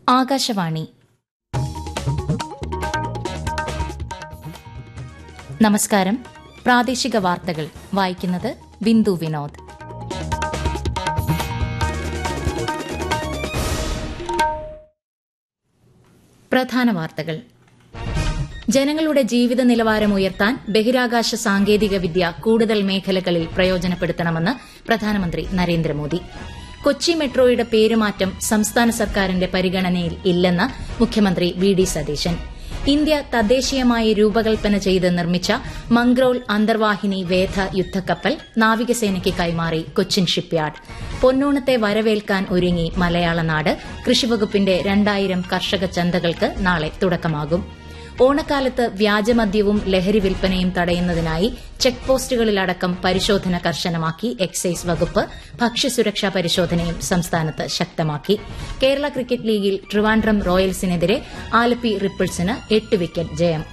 ആകാശവാണി നമസ്കാരം പ്രാദേശിക വാർത്തകൾ വായിക്കുന്നത് ബിന്ദു വിനോദ് പ്രധാന വാർത്തകൾ ജനങ്ങളുടെ ജീവിത നിലവാരം ഉയർത്താൻ ബഹിരാകാശ സാങ്കേതിക വിദ്യ കൂടുതൽ മേഖലകളിൽ പ്രയോജനപ്പെടുത്തണമെന്ന് പ്രധാനമന്ത്രി നരേന്ദ്രമോദി കൊച്ചി മെട്രോയുടെ പേരുമാറ്റം സംസ്ഥാന സർക്കാരിന്റെ പരിഗണനയിൽ ഇല്ലെന്ന് മുഖ്യമന്ത്രി വി ഡി സതീശൻ ഇന്ത്യ തദ്ദേശീയമായി രൂപകൽപ്പന ചെയ്ത് നിർമ്മിച്ച മംഗ്രോൾ അന്തർവാഹിനി വേധ യുദ്ധക്കപ്പൽ നാവികസേനയ്ക്ക് കൈമാറി കൊച്ചിൻ ഷിപ്പ്യാർഡ് പൊന്നോണത്തെ വരവേൽക്കാൻ ഒരുങ്ങി മലയാളനാട് കൃഷിവകുപ്പിന്റെ രണ്ടായിരം കർഷക ചന്തകൾക്ക് നാളെ തുടക്കമാകും ഓണക്കാലത്ത് വ്യാജമദ്യവും ലഹരി വിൽപ്പനയും തടയുന്നതിനായി ചെക്ക് പോസ്റ്റുകളിലടക്കം പരിശോധന കർശനമാക്കി എക്സൈസ് വകുപ്പ് ഭക്ഷ്യസുരക്ഷാ പരിശോധനയും സംസ്ഥാനത്ത് ശക്തമാക്കി കേരള ക്രിക്കറ്റ് ലീഗിൽ ട്രിവാൻഡ്രം റോയൽസിനെതിരെ ആലപ്പി റിപ്പിൾസിന് എട്ട് വിക്കറ്റ് ജയം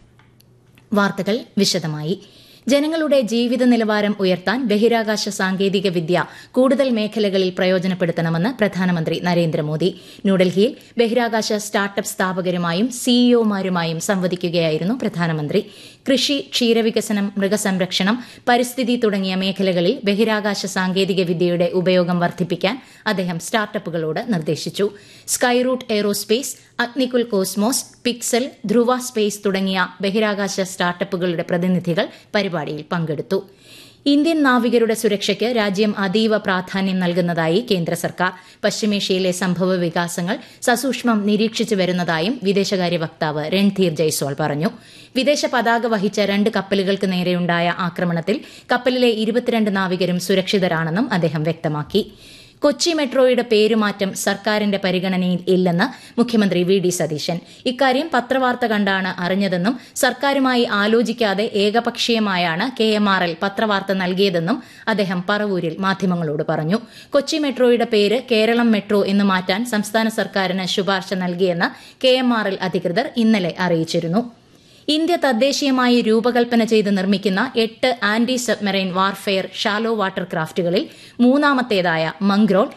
വാർത്തകൾ വിശദമായി ജനങ്ങളുടെ ജീവിത നിലവാരം ഉയർത്താൻ ബഹിരാകാശ സാങ്കേതിക വിദ്യ കൂടുതൽ മേഖലകളിൽ പ്രയോജനപ്പെടുത്തണമെന്ന് പ്രധാനമന്ത്രി നരേന്ദ്രമോദി ന്യൂഡൽഹിയിൽ ബഹിരാകാശ സ്റ്റാർട്ടപ്പ് സ്ഥാപകരുമായും സിഇഒമാരുമായും സംവദിക്കുകയായിരുന്നു പ്രധാനമന്ത്രി കൃഷി ക്ഷീരവികസനം മൃഗസംരക്ഷണം പരിസ്ഥിതി തുടങ്ങിയ മേഖലകളിൽ ബഹിരാകാശ സാങ്കേതിക വിദ്യയുടെ ഉപയോഗം വർദ്ധിപ്പിക്കാൻ അദ്ദേഹം സ്റ്റാർട്ടപ്പുകളോട് നിർദ്ദേശിച്ചു Skyroot Aerospace Agnikul Cosmos Pixxel Dhruva Space തുടങ്ങിയ ബഹിരാകാശ സ്റ്റാർട്ടപ്പുകളുടെ പ്രതിനിധികൾ പരിപാടിയിൽ പങ്കെടുത്തു ഇന്ത്യൻ നാവികരുടെ സുരക്ഷയ്ക്ക് രാജ്യം അതീവ പ്രാധാന്യം നൽകുന്നതായി കേന്ദ്ര സർക്കാർ പശ്ചിമേഷ്യയിലെ സംഭവ വികാസങ്ങൾ സസൂക്ഷ്മം നിരീക്ഷിച്ചു വരുന്നതായും വിദേശകാര്യ വക്താവ് രൺധീർ ജയ്സ്വാൾ പറഞ്ഞു വിദേശ പതാക വഹിച്ച രണ്ട് കപ്പലുകൾക്ക് നേരെയുണ്ടായ ആക്രമണത്തിൽ കപ്പലിലെ ഇരുപത്തിരണ്ട് നാവികരും സുരക്ഷിതരാണെന്നും അദ്ദേഹം വ്യക്തമാക്കി കൊച്ചി മെട്രോയുടെ പേരുമാറ്റം സർക്കാരിന്റെ പരിഗണനയിൽ ഇല്ലെന്ന് മുഖ്യമന്ത്രി വി ഡി സതീശൻ ഇക്കാര്യം പത്രവാർത്ത കണ്ടാണ് അറിഞ്ഞതെന്നും സർക്കാരുമായി ആലോചിക്കാതെ ഏകപക്ഷീയമായാണ് കെ എം ആർ എൽ പത്രവാർത്ത നൽകിയതെന്നും അദ്ദേഹം പറവൂരിൽ മാധ്യമങ്ങളോട് പറഞ്ഞു കൊച്ചി മെട്രോയുടെ പേര് കേരളം മെട്രോ എന്ന് മാറ്റാൻ സംസ്ഥാന സർക്കാരിന് ശുപാർശ നൽകിയെന്ന് കെ എം ആർ എൽ അധികൃതർ ഇന്നലെ അറിയിച്ചിരുന്നു ഇന്ത്യ തദ്ദേശീയമായി രൂപകൽപ്പന ചെയ്ത് നിർമ്മിക്കുന്ന എട്ട് anti submarine warfare shallow water ക്രാഫ്റ്റുകളിൽ മൂന്നാമത്തേതായ മംഗ്രോൾ